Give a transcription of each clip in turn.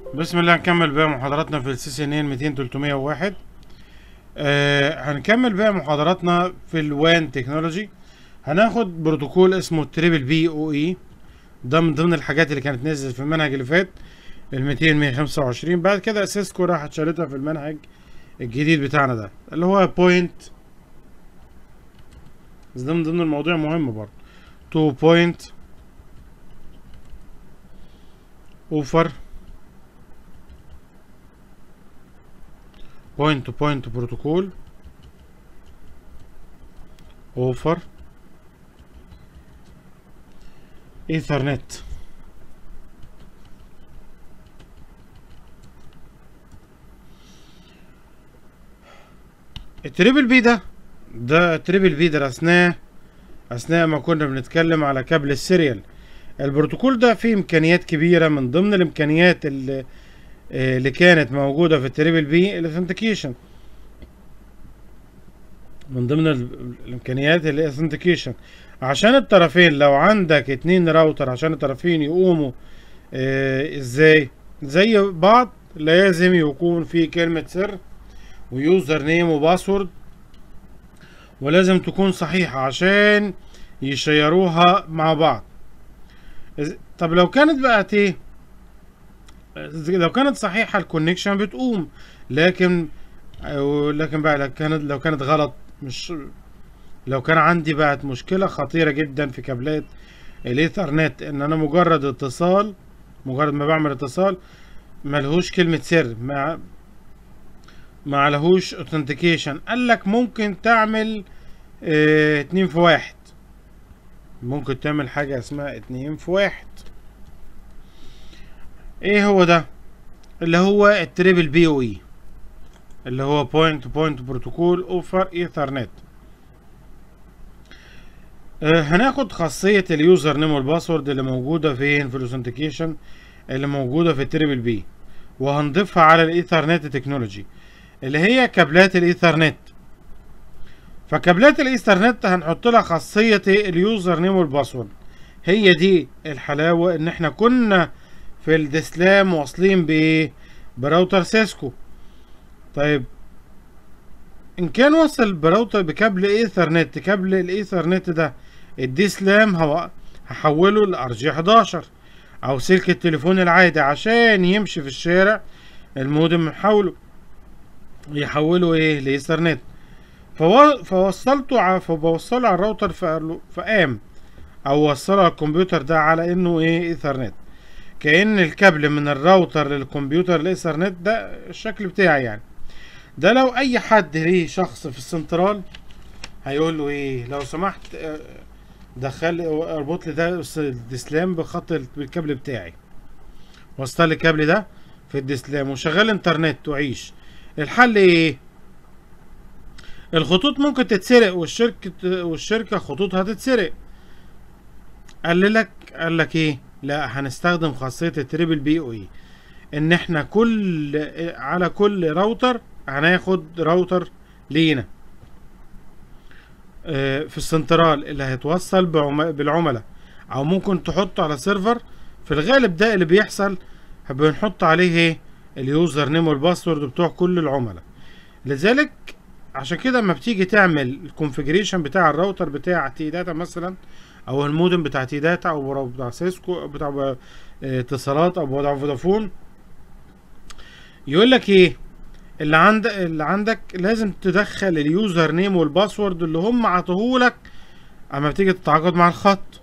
بسم الله نكمل بقى محاضراتنا في السي سي ان 200 301 آه هنكمل بقى محاضراتنا في الوان تكنولوجي هناخد بروتوكول اسمه تريبل بي او اي ده من ضمن الحاجات اللي كانت نزلت في المنهج اللي فات ال 200 125 بعد كده اسيسكو راحت شالتها في المنهج الجديد بتاعنا ده اللي هو بوينت بس ده من ضمن المواضيع مهم برضه 2 بوينت اوفر بوينت تو بوينت بروتوكول اوفر ايثرنت التريبل بي ده ده التريبل بي درسناه اثناء ما كنا بنتكلم على كابل السيريال البروتوكول ده فيه امكانيات كبيره من ضمن الامكانيات اللي اللي كانت موجودة في التريبل بي الاثنتيكيشن من ضمن ال- الامكانيات الاثنتيكيشن عشان الطرفين لو عندك اتنين راوتر عشان الطرفين يقوموا آه ازاي زي بعض لازم يكون في كلمة سر ويوزر نيم وباسورد ولازم تكون صحيحة عشان يشيروها مع بعض إز- طب لو كانت بقت ايه لو كانت صحيحة الكونكشن بتقوم لكن أو لكن بقى لو كانت لو كانت غلط مش لو كان عندي بقت مشكلة خطيرة جدا في كابلات الايثرنت ان انا مجرد اتصال مجرد ما بعمل اتصال ملهوش كلمة سر ما ما عليهوش اوثنتيكيشن قال لك ممكن تعمل اه اتنين في واحد ممكن تعمل حاجة اسمها اتنين في واحد ايه هو ده اللي هو التريبل بي او اي اللي هو بوينت تو بوينت بروتوكول اوفر ايثرنت آه هناخد خاصية اليوزر نيم والباسورد اللي موجودة فين في الاوثنتيكيشن اللي موجودة في التريبل بي وهنضيفها على الايثرنت تكنولوجي اللي هي كابلات الايثرنت فكابلات الايثرنت هنحط لها خاصية اليوزر نيم والباسورد هي دي الحلاوة ان احنا كنا في الدسلام واصلين بايه براوتر سيسكو طيب ان كان وصل براوتر بكابل ايثرنت كابل الايثرنت ده الدسلام هو هحوله لار جي 11 او سلك التليفون العادي عشان يمشي في الشارع المودم محوله يحوله ايه لايثرنت فو... فوصلته ع... فبوصله على الراوتر فقال- فقام او وصله على الكمبيوتر ده على انه ايه ايثرنت كأن الكابل من الراوتر للكمبيوتر الايثرنت ده الشكل بتاعي يعني ده لو اي حد ليه شخص في السنترال هيقول له ايه لو سمحت آه، دخل اربط لي ده الدسلام بخط ال- بالكابل بتاعي وصل لي الكابل ده في الدسلام وشغال انترنت وعيش الحل ايه الخطوط ممكن تتسرق والشركة والشركة خطوطها تتسرق قال لك قال لك ايه لا هنستخدم خاصية التريبل بي او اي ان احنا كل على كل راوتر هناخد راوتر لينا آه، في السنترال اللي هيتوصل بعم- بالعملاء او ممكن تحطه على سيرفر في الغالب ده اللي بيحصل بنحط عليه ايه اليوزر نيم والباسورد بتوع كل العملاء لذلك عشان كده لما بتيجي تعمل الكونفيجريشن بتاع الراوتر بتاع تي داتا مثلا او المودم بتاع تي داتا او بتاع سيسكو أو بتاع ب- آه، اتصالات او بتاع فودافون يقول لك ايه اللي عندك اللي عندك لازم تدخل اليوزر نيم والباسورد اللي هم عطوهولك اما بتيجي تتعاقد مع الخط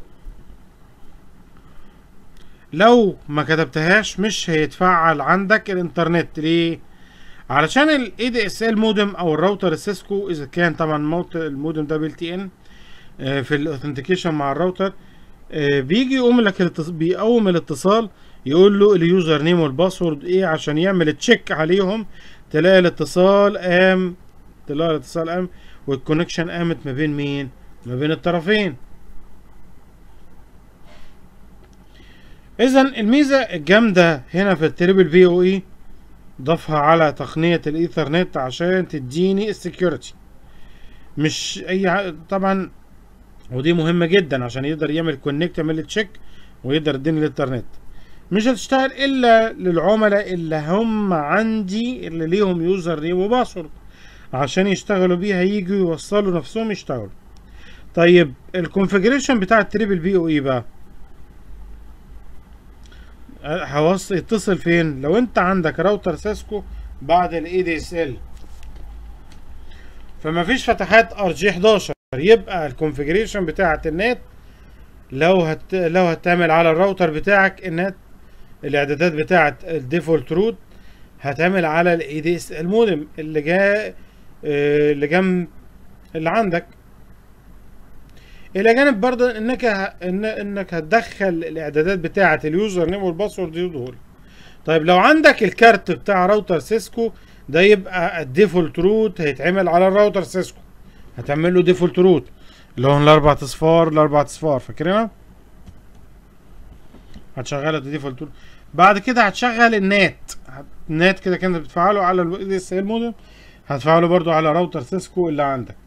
لو ما كتبتهاش مش هيتفعل عندك الانترنت ليه علشان الاي دي اس ال مودم او الراوتر السيسكو اذا كان طبعا موت المودم ده بيلتي ان آه، في الاوثنتيكيشن مع الراوتر آه، بيجي يقوم لك الاتص... بيقوم الاتصال يقول له اليوزر نيم والباسورد ايه عشان يعمل تشيك عليهم تلاقي الاتصال قام تلاقي الاتصال قام والكونكشن قامت ما بين مين ما بين الطرفين اذا الميزه الجامده هنا في التريبل بي او اي ضافها على تقنيه الايثرنت عشان تديني السكيورتي مش اي ع- طبعا ودي مهمة جدا عشان يقدر يعمل كونكت يعمل تشيك ويقدر يديني الانترنت مش هتشتغل الا للعملاء اللي هم عندي اللي ليهم يوزر نيم وباسورد عشان يشتغلوا بيها يجوا يوصلوا نفسهم يشتغلوا طيب الكونفجريشن بتاع التريبل بي او اي بقى هوص يتصل فين لو انت عندك راوتر سيسكو بعد الاي دي اس ال فما فيش فتحات ار جي 11 يبقى الكونفجريشن بتاعه النت لو هت لو هتعمل على الراوتر بتاعك النت الاعدادات بتاعه الديفولت روت هتعمل على الاي دي اس المودم اللي جاء اللي جنب اللي عندك الى جانب برضه انك ه... إن... انك هتدخل الاعدادات بتاعه اليوزر نيم والباسورد دول طيب لو عندك الكارت بتاع راوتر سيسكو ده يبقى الديفولت روت هيتعمل على الراوتر سيسكو هتعمل له ديفولت روت اللي هو الاربع اصفار الاربع اصفار فاكرينها هتشغلها ديفولت روت بعد كده هتشغل النات النات كده كانت بتفعله على الاي اس ال مودم هتفعله برضو على راوتر سيسكو اللي عندك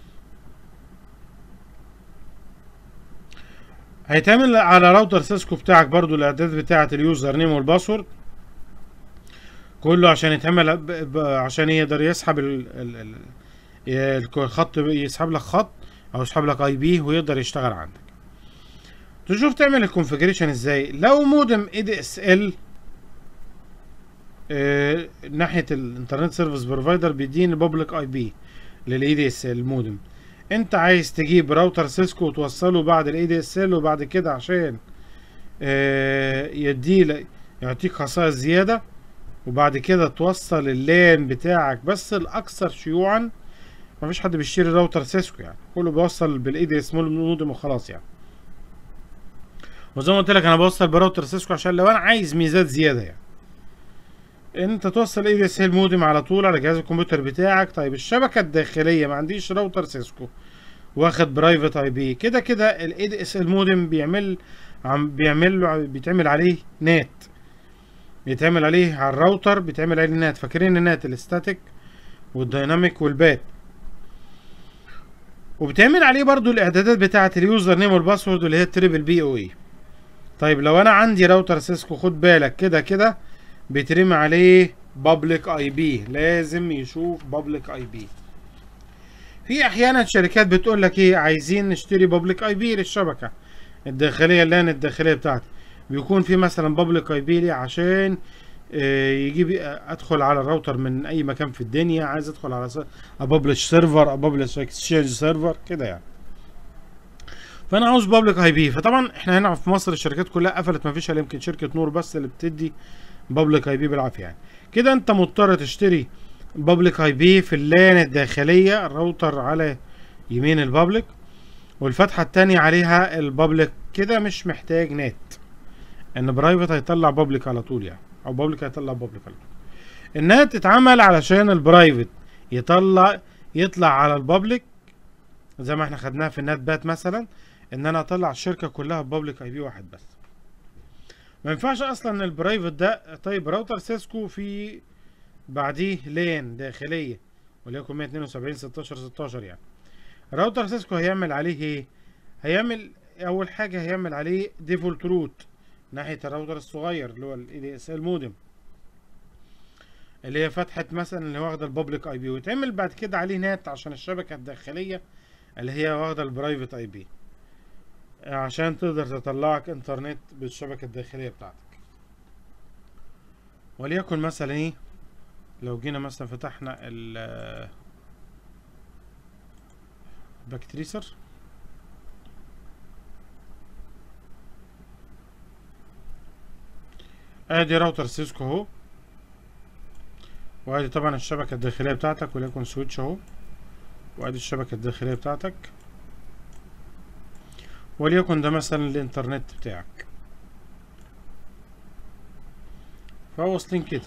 هيتعمل على راوتر سيسكو بتاعك برضو الاعداد بتاعه اليوزر نيم والباسورد كله عشان يتعمل ب... ب... عشان يقدر يسحب ال... ال... ال... الخط يسحب لك خط او يسحب لك اي بي ويقدر يشتغل عندك تشوف تعمل الكونفجريشن ازاي لو مودم اي دي اس ال ناحيه الانترنت سيرفيس بروفايدر بيديني بابليك اي بي للاي دي اس ال مودم انت عايز تجيب راوتر سيسكو وتوصله بعد الاي دي اس ال وبعد كده عشان اه يديه يعطيك خصائص زياده وبعد كده توصل اللان بتاعك بس الاكثر شيوعا مفيش حد بيشتري راوتر سيسكو يعني كله بيوصل بالاي دي اس مودم وخلاص يعني وزي ما قلت لك انا بوصل براوتر سيسكو عشان لو انا عايز ميزات زياده يعني انت توصل اي دي اس ال مودم على طول على جهاز الكمبيوتر بتاعك طيب الشبكه الداخليه ما عنديش راوتر سيسكو واخد برايفت اي بي كده كده الاي دي اس ال مودم بيعمل عم بيعمل له بيتعمل عليه نات بيتعمل عليه على الراوتر بيتعمل عليه نات فاكرين النات الاستاتيك والديناميك والبات وبتعمل عليه برضو الاعدادات بتاعه اليوزر نيم والباسورد اللي هي التريبل بي او اي طيب لو انا عندي راوتر سيسكو خد بالك كده كده بيترمي عليه بابليك اي بي لازم يشوف بابليك اي بي في احيانا شركات بتقول لك ايه عايزين نشتري بابليك اي بي للشبكه الداخليه اللان الداخليه بتاعتي بيكون في مثلا بابليك اي بي لي عشان يجيب ادخل على الراوتر من اي مكان في الدنيا عايز ادخل على ابلش سيرفر ابلش اكسشينج سيرفر كده يعني فانا عاوز بابليك اي بي فطبعا احنا هنا في مصر الشركات كلها قفلت ما فيش الا يمكن شركه نور بس اللي بتدي بابليك اي بي بالعافيه يعني كده انت مضطر تشتري بابليك اي بي في اللان الداخليه الراوتر على يمين البابليك والفتحه التانية عليها البابليك كده مش محتاج نت ان برايفت هيطلع بابليك على طول يعني او بابليك هيطلع بابليك على طول النت اتعمل علشان البرايفت يطلع يطلع على البابليك زي ما احنا خدناها في النت بات مثلا ان انا اطلع الشركه كلها بابليك اي بي واحد بس ما ينفعش اصلا البرايفت ده طيب راوتر سيسكو في بعديه لين داخليه وليكن 172 16 16 يعني راوتر سيسكو هيعمل عليه ايه هيعمل اول حاجه هيعمل عليه ديفولت روت ناحيه الراوتر الصغير اللي هو الاي دي اس ال مودم اللي هي فتحه مثلا اللي واخده البابليك اي بي ويتعمل بعد كده عليه نات عشان الشبكه الداخليه اللي هي واخده البرايفت اي بي عشان تقدر تطلعك انترنت بالشبكه الداخليه بتاعتك وليكن مثلا ايه لو جينا مثلا فتحنا ال باكتريسر ادي راوتر سيسكو اهو وادي طبعا الشبكة الداخلية بتاعتك وليكن سويتش اهو وادي الشبكة الداخلية بتاعتك وليكن ده مثلا الانترنت بتاعك فواصلين كده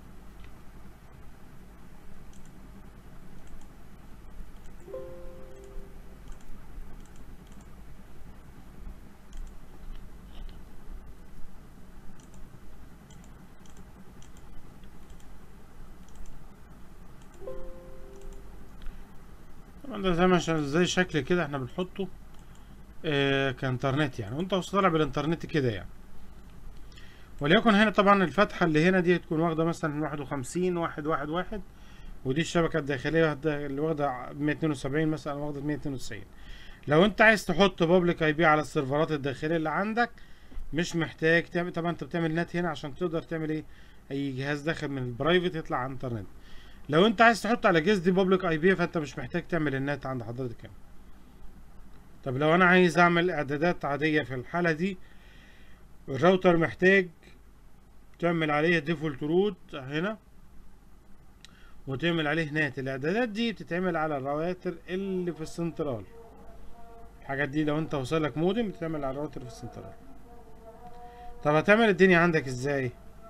ده زي ما زي شكل كده احنا بنحطه اه كانترنت يعني وانت طالع بالانترنت كده يعني وليكن هنا طبعا الفتحة اللي هنا دي تكون واخدة مثلا واحد وخمسين واحد واحد واحد ودي الشبكة الداخلية واخدة- اللي واخدة مية اتنين وسبعين مثلا واخدة مية اتنين وتسعين لو انت عايز تحط بابليك اي بي على السيرفرات الداخلية اللي عندك مش محتاج تعمل طبعا انت بتعمل نت هنا عشان تقدر تعمل ايه اي جهاز داخل من البرايفت يطلع على الانترنت لو انت عايز تحط على جهاز دي بابليك اي بي فانت مش محتاج تعمل النت عند حضرتك هنا طب لو انا عايز اعمل اعدادات عادية في الحالة دي الراوتر محتاج تعمل عليه ديفولت روت هنا وتعمل عليه نات الاعدادات دي بتتعمل على الرواتر اللي في السنترال الحاجات دي لو انت وصلك مودم بتتعمل على الراوتر في السنترال طب هتعمل الدنيا عندك ازاي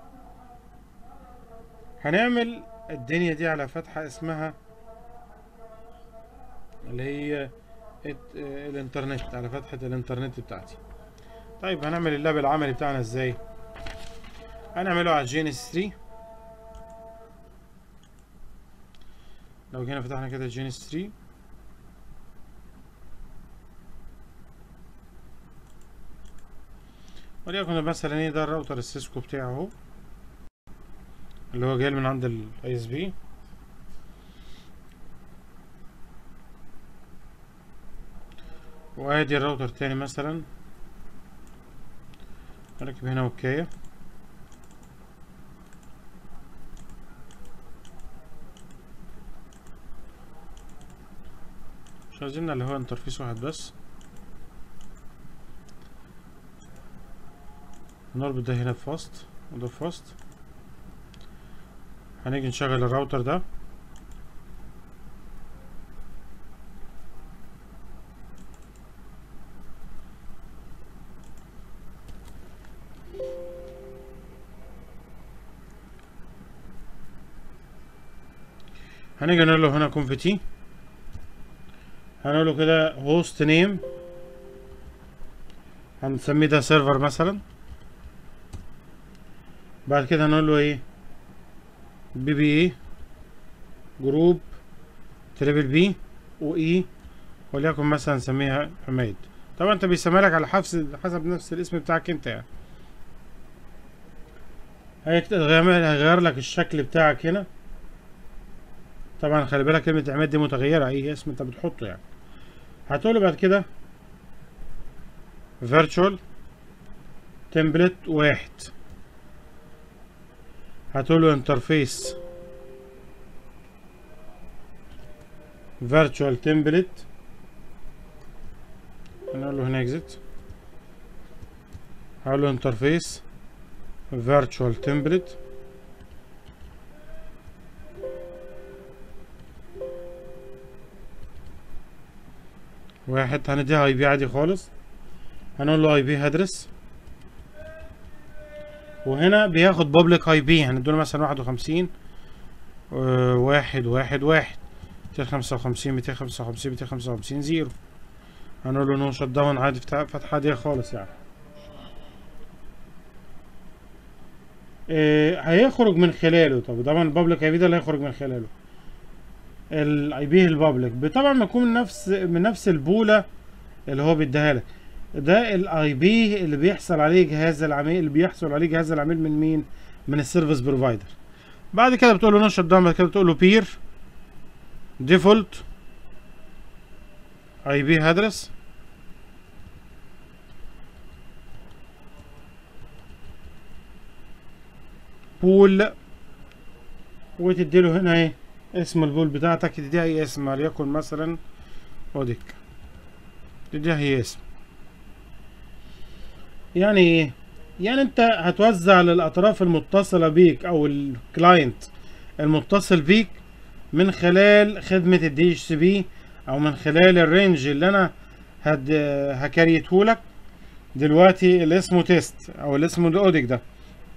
هنعمل الدنيا دي على فتحة اسمها اللي هي ات- اه، الانترنت على فتحة الانترنت بتاعتي طيب هنعمل اللاب العملي بتاعنا ازاي هنعمله على جي ان اس 3 لو جينا فتحنا كده جي ان اس 3 وليكن مثلا ايه ده الراوتر السيسكو بتاعه اهو اللي هو جاي من عند الاي اس بي وادي الراوتر تاني مثلا اركب هنا وكايه مش عايزين اللي هو انترفيس واحد بس نربط ده هنا بفاست وده بفاست هنيجي نشغل الراوتر ده هنيجي نقول له هنا كونفتي هنقول له كده هوست نيم هنسميه ده سيرفر مثلا بعد كده هنقول له ايه بي بي اي جروب تريبل بي واي وليكن مثلا نسميها حميد طبعا انت بيسمى لك على حسب حسب نفس الاسم بتاعك انت يعني هيكت- هيغير هيغير لك الشكل بتاعك هنا طبعا خلي بالك كلمة عماد دي متغيرة اي اسم انت بتحطه يعني هتقول له بعد كده virtual template واحد هتقول له انترفيس virtual template هنقول له هنا exit هقول له انترفيس virtual template واحد هنديها اي بي عادي خالص هنقول له اي بي هدرس وهنا بياخد بابليك اي بي هندوله مثلا واحد وخمسين واحد واحد واحد ميتين خمسة وخمسين ميتين خمسة وخمسين ميتين خمسة وخمسين زيرو هنقول له نو شت داون عادي فتح- فتحة عادية خالص يعني آه، هيخرج من خلاله طب طبعا البابليك اي بي ده اللي هيخرج من خلاله الاي بي البابليك طبعا بيكون من نفس من نفس البوله اللي هو بيديها لك ده الاي بي اللي بيحصل عليه جهاز العميل اللي بيحصل عليه جهاز العميل من مين من السيرفيس بروفايدر بعد كده بتقول له نشط داون بعد كده بتقول له بير ديفولت اي بي هدرس بول وتديله هنا ايه اسم البول بتاعتك تديها اي اسم وليكن مثلا اوديك تديها اي اسم يعني ايه يعني انت هتوزع للاطراف المتصله بيك او الكلاينت المتصل بيك من خلال خدمه الدي اتش سي بي او من خلال الرينج اللي انا هد هكريته لك دلوقتي اللي اسمه تيست او اللي اسمه الاوديك ده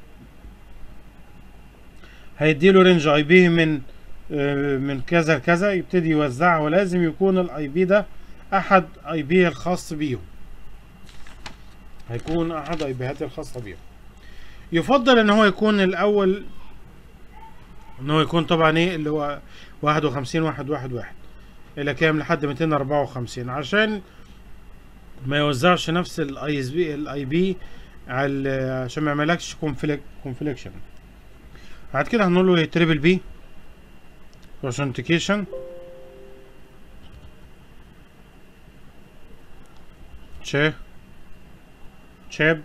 هيديله رينج اي بي من آه، من كذا لكذا يبتدي يوزعها ولازم يكون الاي بي ده احد اي بي الخاص بيهم هيكون احد اي بيهات الخاصه بيهم يفضل ان هو يكون الاول ان هو يكون طبعا ايه اللي هو واحد وخمسين واحد واحد واحد الى كام لحد ميتين اربعة وخمسين عشان ما يوزعش نفس الاي اس بي الاي بي على عشان ما يعملكش كونفليكشن بعد كده هنقول له تريبل بي authentication تش تشاب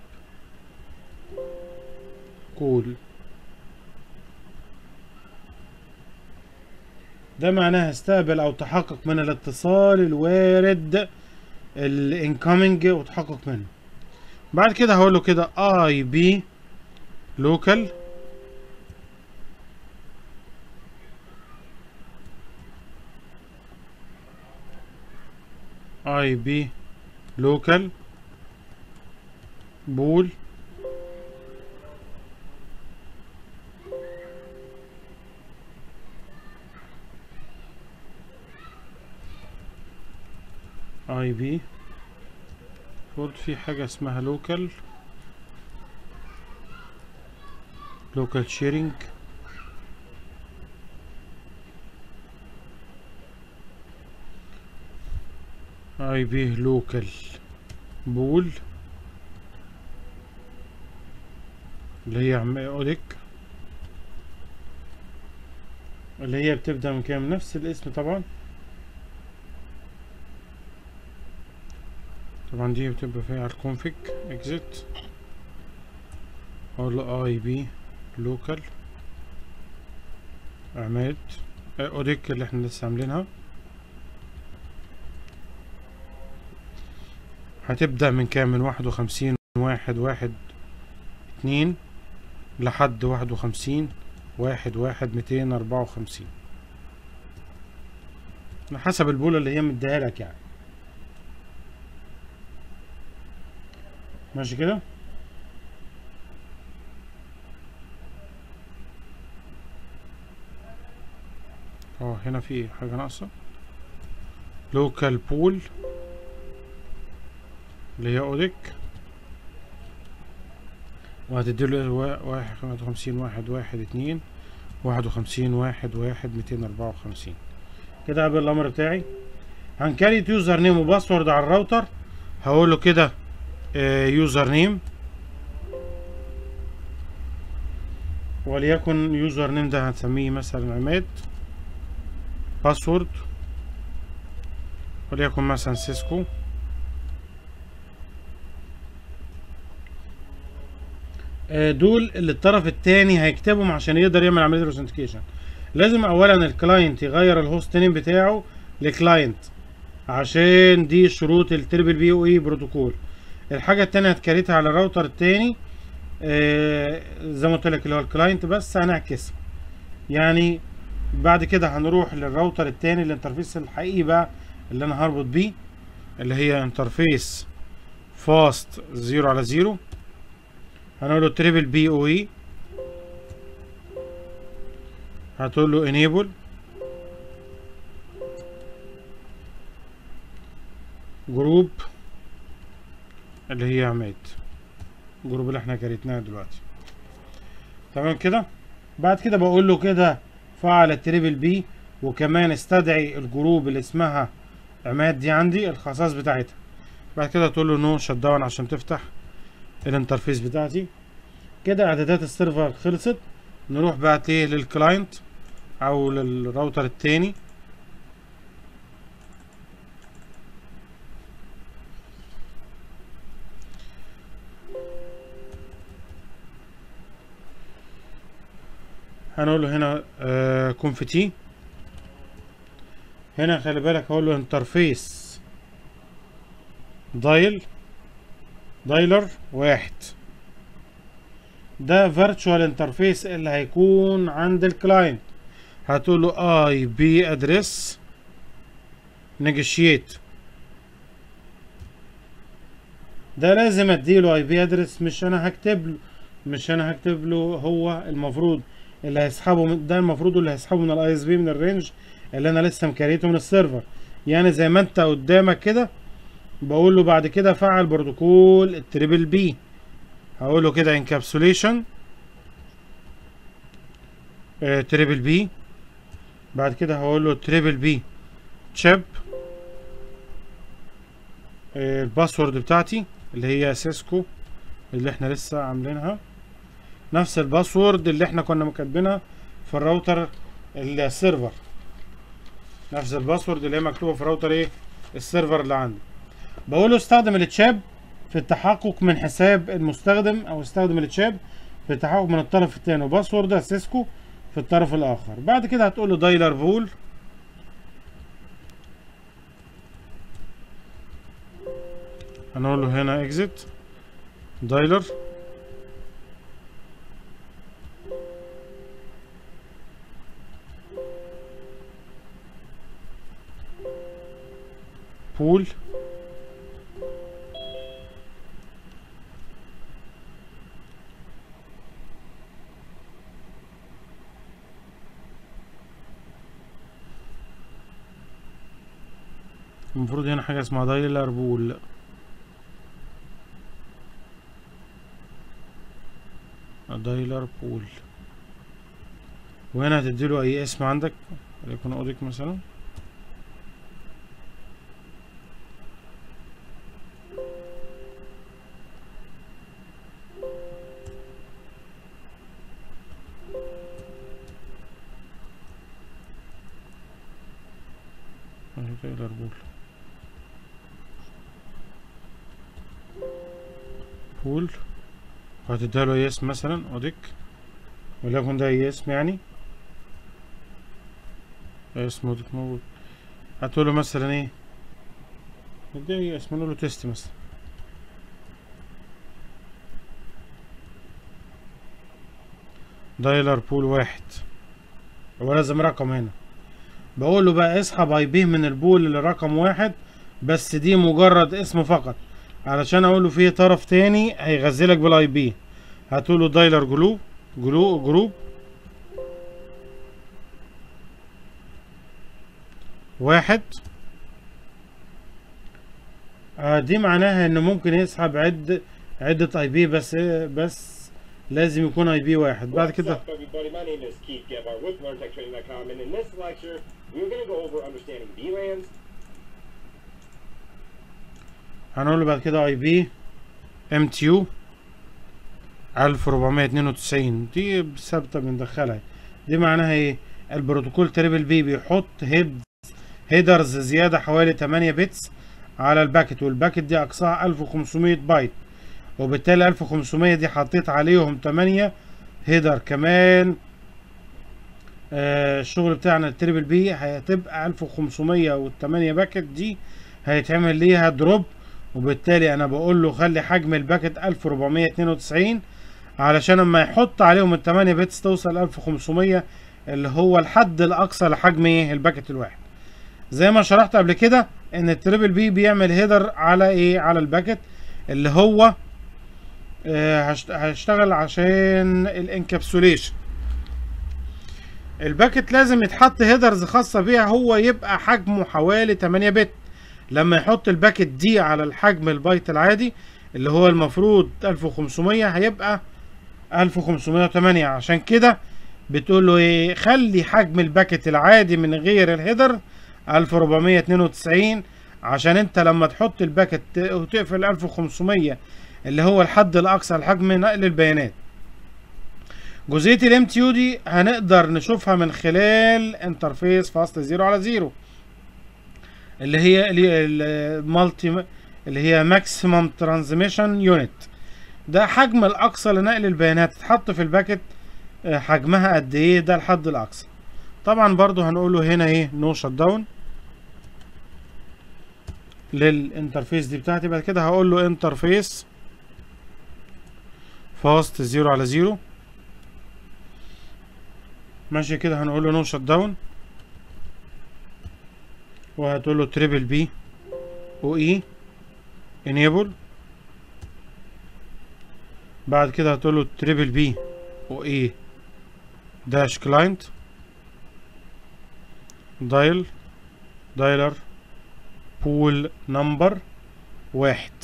كول ده معناها استقبل او تحقق من الاتصال الوارد الانكoming وتحقق منه بعد كده هقول له كده اي بي لوكال اي بي لوكال بول اي بي المفروض في حاجة اسمها لوكال لوكال شيرنج اي بي لوكال بول اللي هي عم اوديك اللي هي بتبدأ من كام نفس الاسم طبعا طبعا دي بتبقى فيها على الكونفيج اكزيت اقول له اي بي لوكال عماد اوديك اللي احنا لسه عاملينها هتبدأ من كام من واحد وخمسين واحد واحد اتنين لحد واحد وخمسين واحد واحد ميتين اربعة وخمسين حسب البولة اللي هي مديها لك يعني ماشي كده اه هنا في حاجة ناقصة لوكال بول اللي هي اوديك وهتديله واحد خمسة وخمسين واحد واحد اتنين واحد وخمسين واحد واحد ميتين اربعة وخمسين كده قبل الامر بتاعي هنكريت يوزر نيم وباسورد على الراوتر هقول له كده يوزر نيم وليكن يوزر نيم ده هنسميه مثلا عماد باسورد وليكن مثلا سيسكو دول اللي الطرف الثاني هيكتبهم عشان يقدر يعمل عمليه الاوثنتيكيشن لازم اولا الكلاينت يغير الهوست نيم بتاعه لكلاينت عشان دي شروط التريبل بي او اي بروتوكول الحاجه الثانيه هتكريتها على الراوتر الثاني آه زي ما قلت لك اللي هو الكلاينت بس هنعكسها يعني بعد كده هنروح للراوتر الثاني الانترفيس الحقيقي بقى اللي انا هربط بيه اللي هي انترفيس فاست زيرو على زيرو هنقول له تريبل بي او اي هتقول له انيبل جروب اللي هي عماد الجروب اللي احنا كريتناه دلوقتي تمام كده بعد كده بقول له كده فعل التريبل بي وكمان استدعي الجروب اللي اسمها عماد دي عندي الخصائص بتاعتها بعد كده تقول له نو شت داون عشان تفتح الانترفيس بتاعتي كده اعدادات السيرفر خلصت نروح بقى ايه للكلاينت او للراوتر التاني هنقول له هنا آه كونفتي هنا خلي بالك هقول له انترفيس دايل دايلر واحد ده فيرتشوال انترفيس اللي هيكون عند الكلاينت هتقول له اي بي ادريس نيجوشيت ده لازم اديله اي بي ادرس مش انا هكتب له مش انا هكتب له هو المفروض اللي هيسحبه من ده المفروض اللي هيسحبه من الاي اس بي من الرينج اللي انا لسه مكريته من السيرفر يعني زي ما انت قدامك كده بقول له بعد كده فعل بروتوكول التريبل بي هقول له كده انكابسوليشن تريبل بي بعد كده هقول له تريبل بي تشيب الباسورد بتاعتي اللي هي سيسكو اللي احنا لسه عاملينها نفس الباسورد اللي احنا كنا مكاتبينها في الراوتر السيرفر نفس الباسورد اللي هي مكتوبه في الراوتر ايه السيرفر اللي عندي بقول له استخدم التشاب في التحقق من حساب المستخدم او استخدم التشاب في التحقق من الطرف الثاني وباسورد سيسكو في الطرف الاخر بعد كده هتقول له دايلر بول هنقول له هنا اكزيت دايلر بول المفروض هنا حاجة اسمها دايلر بول دايلر بول وهنا هتديله اي اسم عندك وليكن اوديك مثلا أهي دايلر بول بول وهتديله اي اسم مثلا اوديك وليكن ده اي اسم يعني اسم اوديك موجود هتقول له مثلا ايه نديه اي اسم نقول له تيست مثلا دايلر بول واحد هو لازم رقم هنا بقول له بقى اسحب اي بي من البول اللي رقم واحد بس دي مجرد اسم فقط علشان اقول له في طرف تاني هيغذلك بالاي بي هتقول له دايلر جلوب جلو جروب واحد آه دي معناها ان ممكن يسحب عد عدة اي بي بس بس لازم يكون اي بي واحد بعد What's كده up, everybody? My name is Keith Gebhart with LearnTechTraining.com, and in this lecture, we're going to go over understanding VLANs, هنقول له بعد كده اي بي ام تي يو 1492 دي ثابته بندخلها دي معناها ايه البروتوكول تريبل بي بيحط هيد هيدرز زياده حوالي 8 بتس على الباكت والباكت دي اقصاها 1500 بايت وبالتالي 1500 دي حطيت عليهم 8 هيدر كمان آه الشغل بتاعنا التريبل بي هتبقى 1500 والثمانية باكت دي هيتعمل ليها دروب وبالتالي انا بقول له خلي حجم الباكت 1492 علشان اما يحط عليهم الثمانية بيتس توصل 1500 اللي هو الحد الاقصى لحجم ايه الباكت الواحد زي ما شرحت قبل كده ان التريبل بي بيعمل هيدر على ايه على الباكت اللي هو آه، هشت- هشتغل عشان الانكابسوليشن الباكت لازم يتحط هيدرز خاصة بيها هو يبقى حجمه حوالي 8 بت لما يحط الباكت دي على الحجم البايت العادي اللي هو المفروض 1500 هيبقى 1508 عشان كده بتقول له ايه خلي حجم الباكت العادي من غير الهيدر 1492 عشان انت لما تحط الباكت ت- وتقفل 1500 اللي هو الحد الاقصى لحجم نقل البيانات جزئيه الام تي يو دي هنقدر نشوفها من خلال انترفيس فاست زيرو على زيرو اللي هي المالتي اللي هي ماكسيمم ترانزميشن يونت ده حجم الاقصى لنقل البيانات تتحط في الباكت آه، حجمها قد ايه ده الحد الاقصى طبعا برضو هنقول له هنا ايه نو شت داون للانترفيس دي بتاعتي بعد كده هقول له انترفيس فاست زيرو على زيرو ماشي كده هنقول له نو شت داون وهتقول له تريبل بي او اي انيبل بعد كده هتقول له تريبل بي او اي داش كلاينت دايل دايلر بول نمبر واحد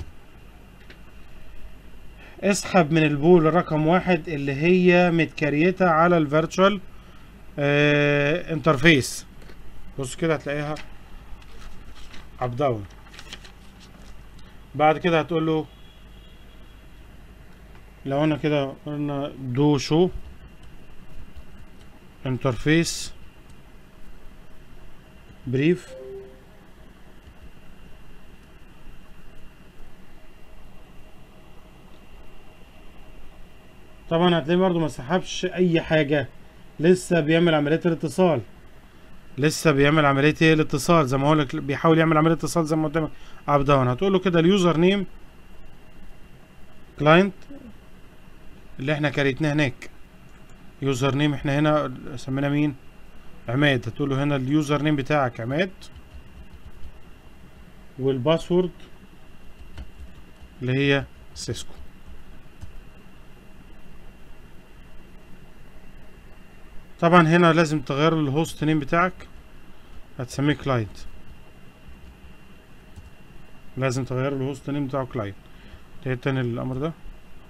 اسحب من البول رقم واحد اللي هي متكريتة على الفيرتشوال اه انترفيس بص كده هتلاقيها اب داون بعد كده هتقول له لو انا كده قلنا دو شو انترفيس بريف طبعا هتلاقيه برضو ما سحبش اي حاجة لسه بيعمل عملية الاتصال لسه بيعمل عملية ايه الاتصال زي ما هقولك بيحاول يعمل عملية اتصال زي ما قدامك اب داون هتقول له كده اليوزر نيم كلاينت اللي احنا كريتناه هناك يوزر نيم احنا هنا سمينا مين عماد هتقول له هنا اليوزر نيم بتاعك عماد والباسورد اللي هي سيسكو طبعا هنا لازم تغير الهوست نيم بتاعك هتسميه كلاينت لازم تغير الهوست نيم بتاعه كلاينت ايه تاني الامر ده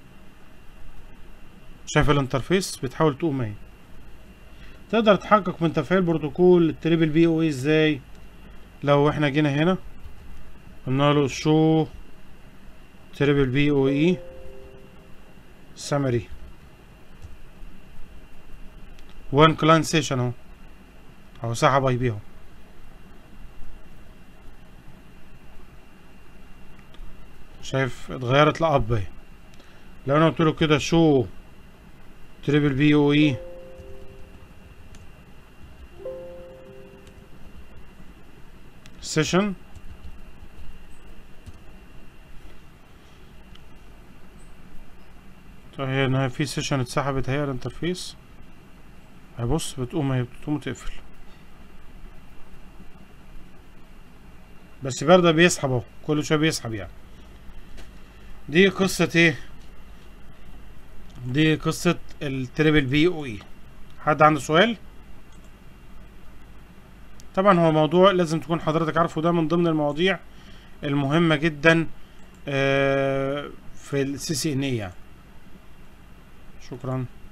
شايف الانترفيس بتحاول تقوم اهي تقدر تحقق من تفعيل بروتوكول التريبل بي او اي ازاي لو احنا جينا هنا قلنا له شو تريبل بي او اي سمري وان كلاين سيشن اهو اهو سحب اي بي اهو شايف اتغيرت لاب اهي لو انا قلت له كده شو تريبل بي او اي سيشن طيب هنا في سيشن اتسحبت اهي الانترفيس هبص بتقوم هي بتقوم وتقفل بس برضه بيسحب اهو كل شويه بيسحب يعني دي قصة ايه دي قصة التريبل بي او اي حد عنده سؤال طبعا هو موضوع لازم تكون حضرتك عارفه ده من ضمن المواضيع المهمة جدا آه، في السي سي ان اي يعني شكرا